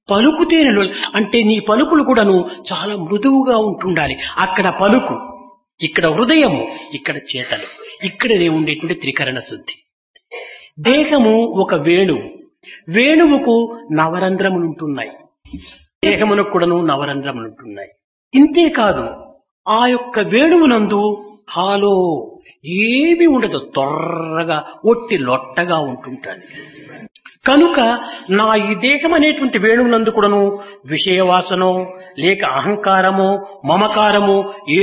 పలుకుతేనెలు అంటే నీ పలుకులు కూడాను చాలా మృదువుగా ఉంటుండాలి అక్కడ పలుకు ఇక్కడ హృదయము ఇక్కడ చేతలు ఇక్కడనే ఉండేటువంటి త్రికరణ శుద్ధి దేహము ఒక వేణువు వేణువుకు నవరంధ్రములుంటున్నాయి దేహమునకు కూడాను నవరంధ్రములుంటున్నాయి ఇంతే కాదు ఆ యొక్క వేణువునందు హాలో ఏమీ ఉండదు తొర్రగా ఒట్టి లొట్టగా ఉంటుంటాను కనుక నా ఈ దేహం అనేటువంటి వేణువునందు కూడాను విషయవాసనో లేక అహంకారమో మమకారమో